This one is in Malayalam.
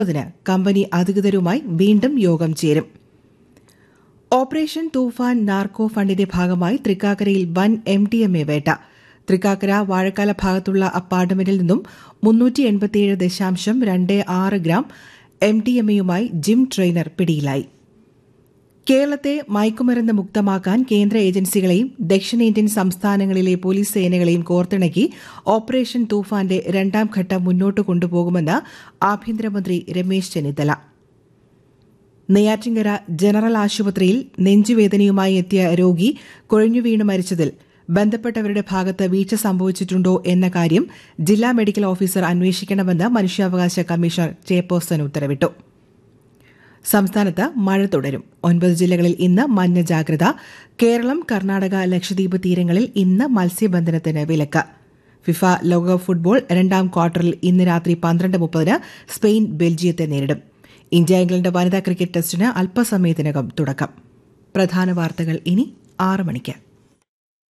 ന് കമ്പനി അധികൃതരുമായി വീണ്ടും യോഗം ചേരും ഓപ്പറേഷൻ തൂഫാൻ നാർക്കോ ഫണ്ടിന്റെ ഭാഗമായി തൃക്കാക്കരയിൽ വൻ എം ഡി എം എ വേട്ട തൃക്കാക്കര വാഴക്കാല ഭാഗത്തുള്ള അപ്പാർട്ട്മെന്റിൽ നിന്നും മുന്നൂറ്റി എൺപത്തിയേഴ് ദശാംശം രണ്ട് ആറ് ഗ്രാം എം ഡി എം എയുമായി ജിം ട്രെയിനർ പിടിയിലായി കേരളത്തെ മയക്കുമരുന്ന് മുക്തമാക്കാൻ കേന്ദ്ര ഏജൻസികളെയും ദക്ഷിണേന്ത്യൻ സംസ്ഥാനങ്ങളിലെ പോലീസ് സേനകളെയും കോർത്തിണക്കി ഓപ്പറേഷൻ തൂഫാന്റെ രണ്ടാം ഘട്ടം മുന്നോട്ട് കൊണ്ടുപോകുമെന്ന് ആഭ്യന്തരമന്ത്രി രമേശ് ചെന്നിത്തല നെയ്യാറ്റിങ്കര ജനറൽ ആശുപത്രിയിൽ നെഞ്ചുവേദനയുമായി എത്തിയ രോഗി കുഴഞ്ഞുവീണ് മരിച്ചതിൽ ബന്ധപ്പെട്ടവരുടെ ഭാഗത്ത് വീഴ്ച സംഭവിച്ചിട്ടുണ്ടോ എന്ന കാര്യം ജില്ലാ മെഡിക്കൽ ഓഫീസർ അന്വേഷിക്കണമെന്ന് മനുഷ്യാവകാശ കമ്മീഷണർ ചെയർപേഴ്സൺ ഉത്തരവിട്ടു സംസ്ഥാനത്ത് മഴ തുടരും ഒൻപത് ജില്ലകളിൽ ഇന്ന് മഞ്ഞ ജാഗ്രത കേരളം കർണാടക ലക്ഷദ്വീപ് തീരങ്ങളിൽ ഇന്ന് മത്സ്യബന്ധനത്തിന് വിലക്ക് ഫിഫ ലോകകപ്പ് ഫുട്ബോൾ രണ്ടാം ക്വാർട്ടറിൽ ഇന്ന് രാത്രി പന്ത്രണ്ട് മുപ്പതിന് സ്പെയിൻ ബെൽജിയത്തെ നേരിടും ഇന്ത്യ ഇംഗ്ലണ്ട് വനിതാ ക്രിക്കറ്റ് ടെസ്റ്റിന് അല്പസമയത്തിനകം തുടക്കം പ്രധാന വാർത്തകൾ ഇനി ആറ് മണിക്ക്